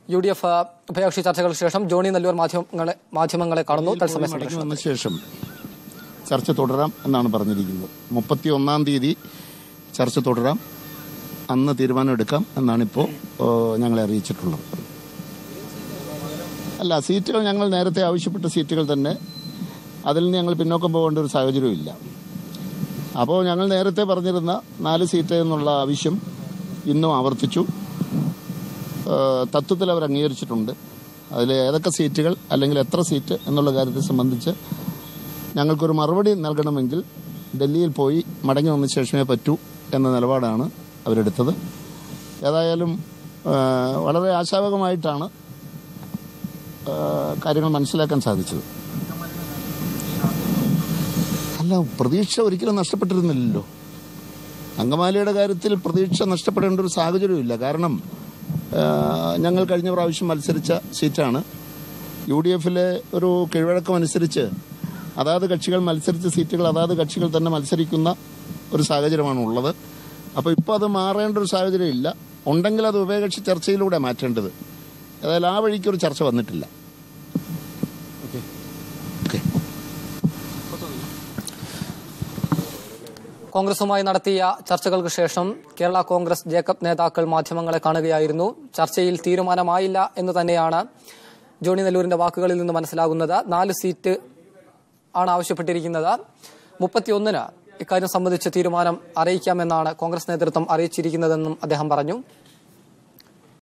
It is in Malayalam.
യു ഡി എഫ് ഉഭയകക്ഷി ചർച്ചകൾക്ക് ശേഷം ജോണി നെല്ലൂർ മാധ്യമങ്ങളെ മാധ്യമങ്ങളെ കാണുന്നു തത്സമയ മടങ്ങി സംരക്ഷണം വന്ന ശേഷം ചർച്ച തുടരാം എന്നാണ് പറഞ്ഞിരിക്കുന്നത് മുപ്പത്തി ഒന്നാം തീയതി ചർച്ച തുടരാം അന്ന് തീരുമാനം എടുക്കാം എന്നാണിപ്പോൾ ഞങ്ങളെ അറിയിച്ചിട്ടുള്ളത് അല്ല സീറ്റുകൾ ഞങ്ങൾ നേരത്തെ ആവശ്യപ്പെട്ട സീറ്റുകൾ തന്നെ അതിൽ നിന്ന് ഞങ്ങൾ പിന്നോക്കം പോകേണ്ട ഒരു സാഹചര്യമില്ല അപ്പോൾ ഞങ്ങൾ നേരത്തെ പറഞ്ഞിരുന്ന നാല് സീറ്റ് എന്നുള്ള ആവശ്യം ഇന്നും ആവർത്തിച്ചു ഏഹ് തത്വത്തിൽ അവർ അംഗീകരിച്ചിട്ടുണ്ട് അതിൽ ഏതൊക്കെ സീറ്റുകൾ അല്ലെങ്കിൽ എത്ര സീറ്റ് എന്നുള്ള കാര്യത്തെ സംബന്ധിച്ച് ഞങ്ങൾക്കൊരു മറുപടി നൽകണമെങ്കിൽ ഡൽഹിയിൽ പോയി മടങ്ങി വന്ന ശേഷമേ പറ്റൂ എന്ന നിലപാടാണ് അവരെടുത്തത് ഏതായാലും ഏഹ് വളരെ ആശാവകമായിട്ടാണ് ഏഹ് കാര്യങ്ങൾ മനസ്സിലാക്കാൻ സാധിച്ചത് അല്ല പ്രതീക്ഷ ഒരിക്കലും നഷ്ടപ്പെട്ടിരുന്നില്ലല്ലോ അങ്കമാലിയുടെ കാര്യത്തിൽ പ്രതീക്ഷ നഷ്ടപ്പെടേണ്ട ഒരു സാഹചര്യമില്ല കാരണം ആ, ഞങ്ങൾ കഴിഞ്ഞ പ്രാവശ്യം മത്സരിച്ച സീറ്റാണ് യു ഡി എഫിലെ ഒരു കീഴ്വഴക്കം അനുസരിച്ച് അതാത് കക്ഷികൾ മത്സരിച്ച സീറ്റുകൾ അതാത് കക്ഷികൾ തന്നെ മത്സരിക്കുന്ന ഒരു സാഹചര്യമാണ് ഉള്ളത് അപ്പോൾ ഇപ്പോൾ അത് മാറേണ്ട ഒരു സാഹചര്യം ഇല്ല ഉണ്ടെങ്കിൽ അത് ഉഭയകക്ഷി ചർച്ചയിലൂടെ മാറ്റേണ്ടത് ഏതായാലും ആ വഴിക്ക് ഒരു ചർച്ച വന്നിട്ടില്ല ഓക്കെ ഓക്കെ കോൺഗ്രസുമായി നടത്തിയ ചർച്ചകൾക്ക് ശേഷം കേരള കോൺഗ്രസ് ജേക്കബ് നേതാക്കൾ മാധ്യമങ്ങളെ കാണുകയായിരുന്നു ചർച്ചയിൽ തീരുമാനമായില്ല എന്ന് തന്നെയാണ് ജോണി നെല്ലൂരിന്റെ വാക്കുകളിൽ നിന്ന് മനസ്സിലാകുന്നത് നാല് സീറ്റ് ആണ് ആവശ്യപ്പെട്ടിരിക്കുന്നത് മുപ്പത്തിയൊന്നിന് ഇക്കാര്യം സംബന്ധിച്ച് തീരുമാനം അറിയിക്കാമെന്നാണ് കോൺഗ്രസ് നേതൃത്വം അറിയിച്ചിരിക്കുന്നതെന്നും അദ്ദേഹം പറഞ്ഞു